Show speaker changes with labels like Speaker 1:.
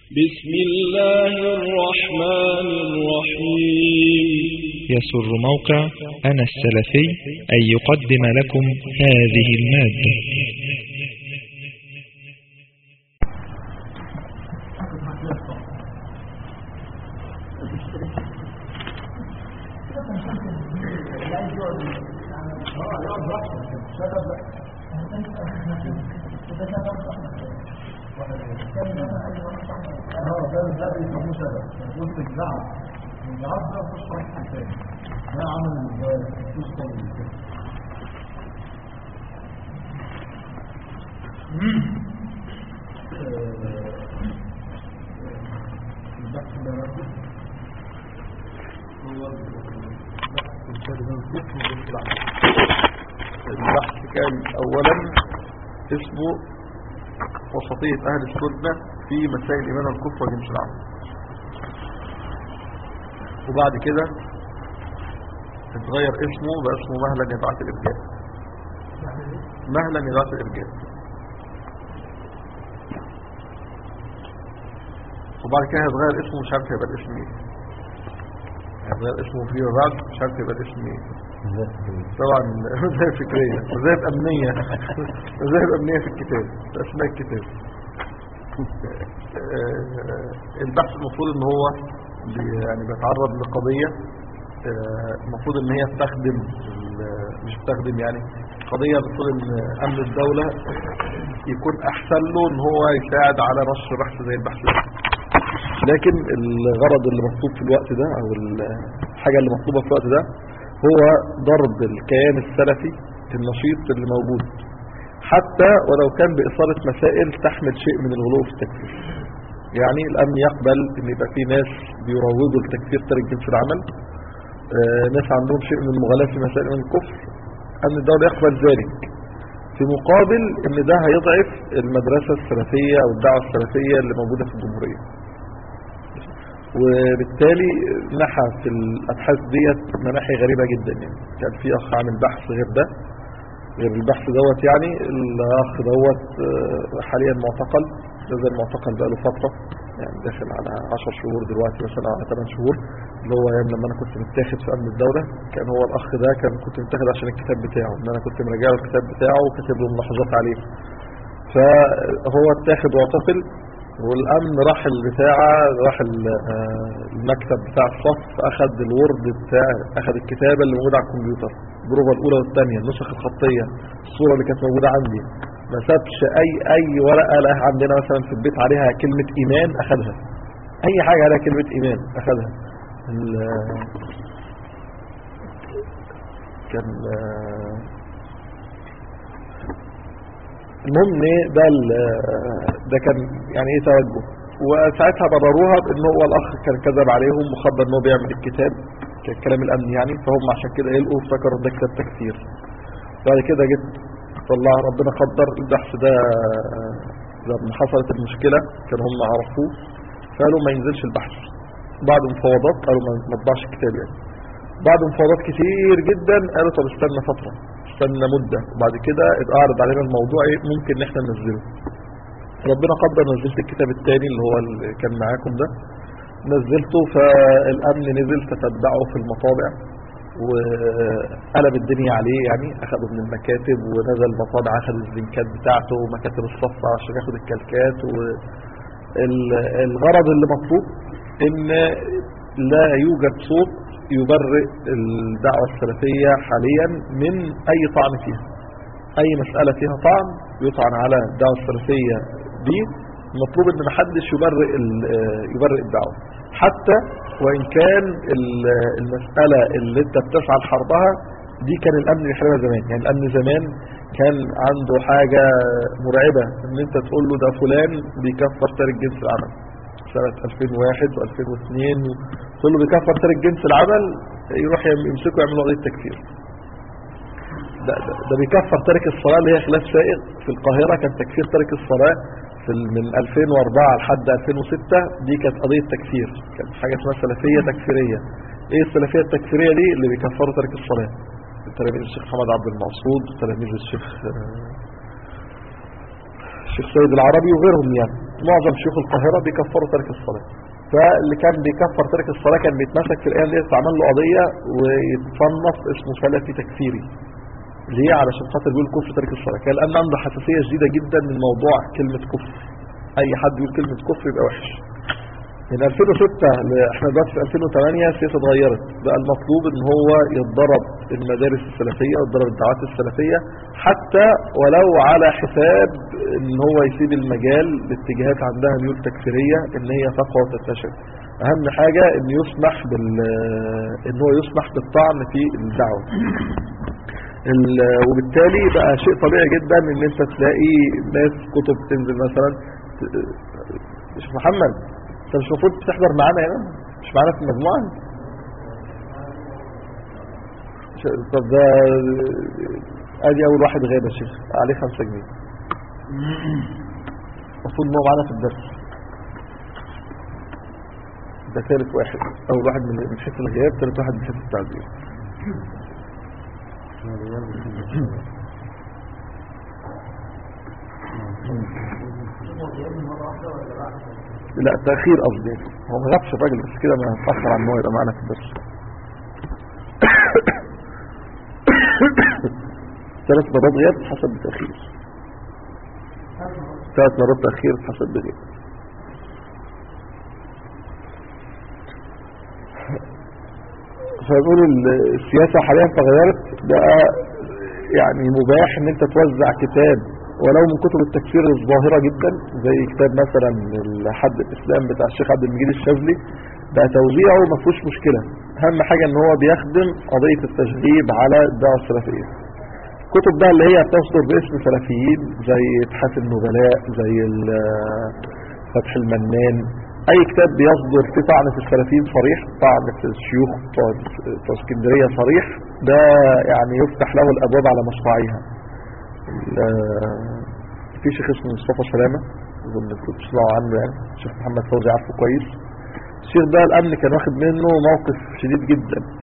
Speaker 1: بسم الله الرحمن الرحيم
Speaker 2: يسر موقع أنا السلفي أن يقدم لكم هذه المادة
Speaker 3: اه ده ده بيسموه سبب وسط الجعل الجعل ده مش صحيح حساب ده عمل الفستق كده البحث ده رد هو
Speaker 4: البحث كان اولا اسمه وسطية اهل السنة في مسائل الايمان والكفر وجنس العمل وبعد كده اتغير اسمه بقى اسمه مهلا يبعث الارجاء مهلا يبعث الارجاء وبعد كده هيتغير اسمه مش عارف هيبقى الاسم ايه هيتغير اسمه فيما بعد مش عارف هيبقى الاسم ايه طبعا مذاهب فكرية مذاهب أمنية مذاهب أمنية في الكتاب في أسماء الكتاب البحث المفروض ان هو بي- يعني بيتعرض لقضية آه، المفروض ان هي بتخدم ال- مش بتخدم يعني قضية المفروض ان امن الدولة يكون احسن له ان هو يساعد على نشر بحث زي البحث ده لكن الغرض اللي مطلوب في الوقت ده او الحاجة اللي مطلوبة في الوقت ده هو ضرب الكيان السلفي النشيط اللي موجود حتى ولو كان بإثارة مسائل تحمل شيء من الغلو في التكفير يعني الأمن يقبل ان يبقى في ناس بيروجوا لتكفير تارك جنس العمل آه، ناس عندهم شيء من المغالاة في مسائل من الكفر أمن الدولة يقبل ذلك في مقابل ان ده هيضعف المدرسة السلفية او الدعوة السلفية اللي موجودة في الجمهورية وبالتالي نحى في الابحاث ديت مناحي غريبة جدا يعني كان في اخ عامل بحث غير ده غير البحث دوت يعني الاخ دوت آه، حاليا معتقل نزل معتقل بقاله فترة يعني داخل على 10 شهور دلوقتي مثلا على 8 شهور اللي هو ايام لما انا كنت متاخد في امن الدولة كان هو الاخ ده كان كنت متاخد عشان الكتاب بتاعه ان انا كنت مراجع له الكتاب بتاعه وكاتب له ملاحظات عليه فهو اتاخد واعتقل والامن راح البتاعة راح ال- آه، المكتب بتاع الصف اخد الورد بتاع اخد الكتابة اللي موجودة على الكمبيوتر البروفة الاولى والثانية النسخ الخطية الصورة اللي كانت موجودة عندي ما سابش اي اي ورقة لها عندنا مثلا في البيت عليها كلمة ايمان اخدها اي حاجة عليها كلمة ايمان اخدها ال- كان آه، المهم ان إيه ده ال- ده كان يعني ايه توجه وساعتها برروها بان هو الاخ كان كذب عليهم وخبر ان هو بيعمل الكتاب كان كلام الامن يعني فهم عشان كده يلقوا افتكروا ده كتاب تكفير بعد كده جيت طلع ربنا قدر البحث ده لما حصلت المشكلة كانوا هم عرفوه فقالوا ما ينزلش البحث بعد مفاوضات قالوا ما ما تطبعش الكتاب يعني بعد مفاوضات كتير جدا قالوا طب استنى فترة استنى مدة وبعد كده ابقى اعرض علينا الموضوع ايه ممكن ان احنا ننزله ربنا قدر نزلت الكتاب التاني اللي هو اللي كان معاكم ده نزلته فالامن نزل تتبعه في المطابع وقلب الدنيا عليه يعني اخده من المكاتب ونزل مطابع اخد الزنكات بتاعته ومكاتب الصف عشان ياخد الكلكات والغرض اللي مطلوب ان لا يوجد صوت يبرئ الدعوة السلفية حاليا من اي طعن فيها اي مسألة فيها طعن يطعن على الدعوة السلفية دي المطلوب ان محدش يبرئ ال- يبرئ الدعوة حتى وان كان ال- المسألة اللي انت بتسعى لحربها دي كان الامن بيحاربها زمان يعني الامن زمان كان عنده حاجة مرعبة ان انت تقول له ده فلان بيكفر تارك جنس العمل سنة 2001 و2002 تقول له بيكفر تارك جنس العمل يروح يمسكه يعمل قضية تكفير ده, ده, ده بيكفر تارك الصلاة اللي هي خلاف سائغ في القاهرة كان تكفير تارك الصلاة في ال- من 2004 لحد 2006 دي كانت قضية تكفير كانت حاجة اسمها سلفية تكفيرية ايه السلفية التكفيرية دي اللي بيكفروا تارك الصلاة تلاميذ الشيخ محمد عبد المقصود تلاميذ الشيخ آه، الشيخ سيد العربي وغيرهم يعني معظم شيوخ القاهرة بيكفروا ترك الصلاة فاللي كان بيكفر ترك الصلاة كان بيتمسك في الأيام دي يتعمل له قضية ويتصنف اسمه سلفي تكفيري ليه علشان خاطر بيقول كفر ترك الصلاة كان الآن عنده حساسية شديدة جدا من موضوع كلمة كفر أي حد يقول كلمة كفر يبقى وحش من 2006 ل- احنا دلوقتي في 2008 السياسة اتغيرت بقى المطلوب ان هو يتضرب المدارس السلفية ويتضرب الدعوات السلفية حتى ولو على حساب ان هو يسيب المجال لاتجاهات عندها ميول تكفيرية ان هي تقوى وتنتشر اهم حاجة ان يسمح بال ان هو يسمح بالطعن في الدعوة ال- وبالتالي بقى شيء طبيعي جدا ان انت تلاقي ناس كتب تنزل مثلا ت- شيخ محمد انت مش المفروض تحضر معانا هنا مش معانا في المجموعة ش- طب ده ادي اول واحد غاب يا شيخ عليه خمسة جنيه المفروض ان هو معانا في الدرس ده ثالث واحد اول واحد من من حيث الغياب ثالث واحد من حيث التعذيب لا تأخير قصدي هو ما غابش الراجل بس كده ما اتأخر عن ان هو يبقى معانا في الدرس ثلاث مرات غياب حسب بتأخير ثلاث مرات تأخير حسب بغياب فيقولوا ال- السياسة حاليا تغيرت بقى يعني مباح ان انت توزع كتاب ولو من كتب التكفير الظاهرة جدا زي كتاب مثلا الحد الاسلام بتاع الشيخ عبد المجيد الشاذلي بقى توزيعه ما فيهوش مشكلة اهم حاجة ان هو بيخدم قضية التشغيب على الدعوة السلفية كتب بقى اللي هي بتصدر باسم سلفيين زي اتحاف النبلاء زي ال- فتح المنان اي كتاب بيصدر فيه طعن في السلفيين صريح طعن في الشيوخ بتوع بتوع اسكندريه صريح ده يعني يفتح له الابواب على مصراعيها ال- في شيخ اسمه مصطفى سلامه اظن كنت تسمعوا عنه يعني الشيخ محمد فوزي عارفه كويس الشيخ ده الامن كان واخد منه موقف شديد جدا